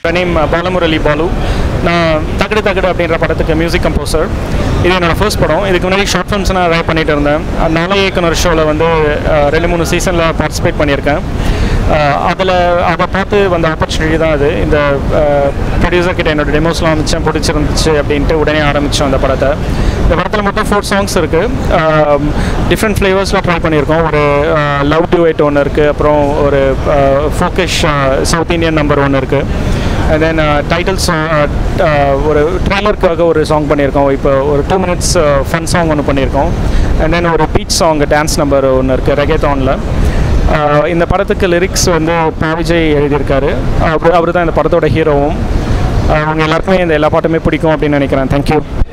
name Balamurali Balu நான் தகடு தகடு அப்படின்ற படத்துக்கு மியூசிக் கம்போசர் இது என்னோட ஃபர்ஸ்ட் படம் இதுக்கு முன்னாடி ஷார்ட் ஃபிலிம்ஸ் நான் ரைட் பண்ணிட்டு இருந்தேன் நாளைய இயக்குனர் ஷோவில் வந்து அஹ், ரெண்டு மூணு சீசனில் பார்ட்டிசிபேட் பண்ணியிருக்கேன் அதில் அதை பார்த்து வந்த ஆப்பர்ச்சுனிட்டி தான் அது இந்த ப்ரொடியூசர் கிட்ட என்னோட டெமோஸ்லாம் அமைச்சேன் பிடிச்சிருந்துச்சு அப்படின்ட்டு உடனே ஆரம்பித்தோம் அந்த படத்தை இந்த படத்தில் மொத்தம் ஃபோர் சாங்ஸ் இருக்குது டிஃப்ரெண்ட் ஃப்ளேவர்ஸில் ட்ரை பண்ணியிருக்கோம் ஒரு லவ் டுவேட் ஒன்று இருக்குது அப்புறம் ஒரு ஃபோக்கஷ் சவுத் இந்தியன் நம்பர் ஒன்று இருக்குது அண்ட் தென் டைட்டில் சாங் ஒரு ட்ரெய்லருக்காக ஒரு சாங் பண்ணியிருக்கோம் இப்போ ஒரு டூ மினிட்ஸ் ஃபன் சாங் ஒன்று பண்ணியிருக்கோம் அண்ட் தென் ஒரு பீச் சாங் டான்ஸ் நம்பர் ஒன்று இருக்குது ரெகேத்தானில் இந்த படத்துக்கு லிரிக்ஸ் வந்து பா விஜய் எழுதியிருக்காரு அவர் அவர் தான் இந்த படத்தோட ஹீரோவும் அவங்க எல்லாருக்குமே இந்த எல்லா பாட்டுமே பிடிக்கும் அப்படின்னு நினைக்கிறேன் தேங்க்யூ